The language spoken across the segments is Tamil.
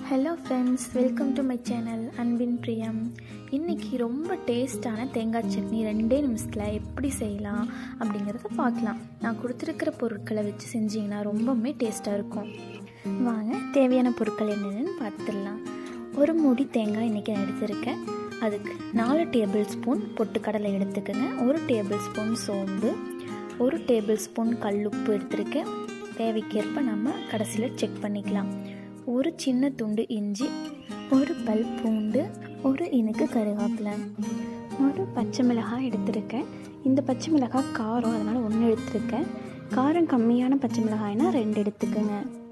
hello friends welcome to my channel அன்பின் பிரியம் இன்றைக்கி ரொம்ப டேஸ்டான தேங்காய் சட்னி ரெண்டே நிமிஷத்தில் எப்படி செய்யலாம் அப்படிங்கிறத பார்க்கலாம் நான் கொடுத்துருக்கிற பொருட்களை வச்சு செஞ்சிங்கன்னா ரொம்பவுமே டேஸ்ட்டாக இருக்கும் வாங்க தேவையான பொருட்கள் என்னென்னு பார்த்துடலாம் ஒரு மூடி தேங்காய் இன்றைக்கி நான் எடுத்திருக்கேன் அதுக்கு நாலு டேபிள் ஸ்பூன் பொட்டுக்கடலை எடுத்துக்கோங்க ஒரு டேபிள் ஸ்பூன் சோம்பு ஒரு டேபிள் ஸ்பூன் கல்லுப்பு எடுத்திருக்கேன் தேவைக்கேற்ப நம்ம கடைசியில் செக் பண்ணிக்கலாம் ஒரு சின்ன துண்டு இஞ்சி ஒரு பல் பூண்டு ஒரு இனுக்கு கருவேப்பிலை ஒரு பச்சை மிளகாய் எடுத்திருக்கேன் இந்த பச்சை மிளகாய் காரம் அதனால் ஒன்று எடுத்திருக்கேன் காரம் கம்மியான பச்சை மிளகாய்னா ரெண்டு எடுத்துக்கோங்க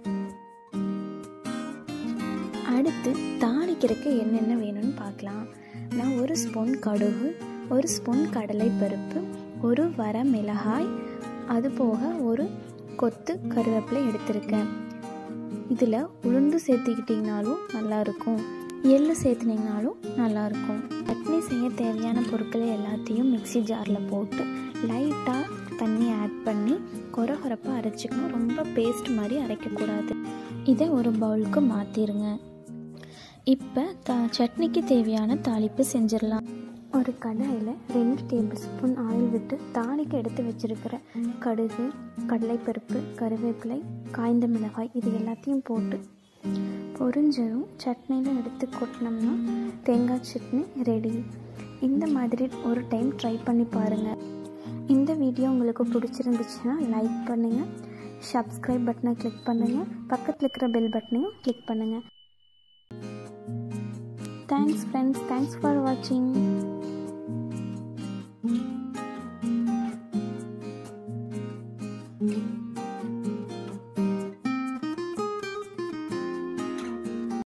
அடுத்து தாளிக்கிறதுக்கு என்னென்ன வேணும்னு பார்க்கலாம் நான் ஒரு ஸ்பூன் கடுகு ஒரு ஸ்பூன் கடலை பருப்பு ஒரு வர மிளகாய் அது போக ஒரு கொத்து கருவேப்பிலை எடுத்திருக்கேன் இதில் உளுந்து சேர்த்துக்கிட்டிங்கனாலும் நல்லாயிருக்கும் எள்ளு சேர்த்துனீங்கனாலும் நல்லாயிருக்கும் சட்னி செய்ய தேவையான பொருட்களை எல்லாத்தையும் மிக்சி ஜாரில் போட்டு லைட்டாக தண்ணி ஆட் பண்ணி கொரகொரப்பாக அரைச்சிக்கணும் ரொம்ப பேஸ்ட் மாதிரி அரைக்கக்கூடாது இதை ஒரு பவுலுக்கு மாற்றிடுங்க இப்போ த சட்னிக்கு தேவையான தாளிப்பு செஞ்சிடலாம் ஒரு கடாயில் ரெண்டு டேபிள் ஸ்பூன் ஆயில் விட்டு தாளிக்கு எடுத்து வச்சுருக்கிற கடுகு கடலைப்பருப்பு கருவேப்பிலை காய்ந்த மிளகாய் இது எல்லாத்தையும் போட்டு பொரிஞ்சதும் சட்னியில் எடுத்து கொட்டினோம்னா தேங்காய் சட்னி ரெடி இந்த மாதிரி ஒரு டைம் ட்ரை பண்ணி பாருங்கள் இந்த வீடியோ உங்களுக்கு பிடிச்சிருந்துச்சுன்னா லைக் பண்ணுங்கள் சப்ஸ்கிரைப் பட்டனை கிளிக் பண்ணுங்கள் பக்கத்தில் இருக்கிற பெல் பட்டனையும் கிளிக் பண்ணுங்கள் தேங்க்ஸ் ஃப்ரெண்ட்ஸ் தேங்க்ஸ் ஃபார் வாட்சிங்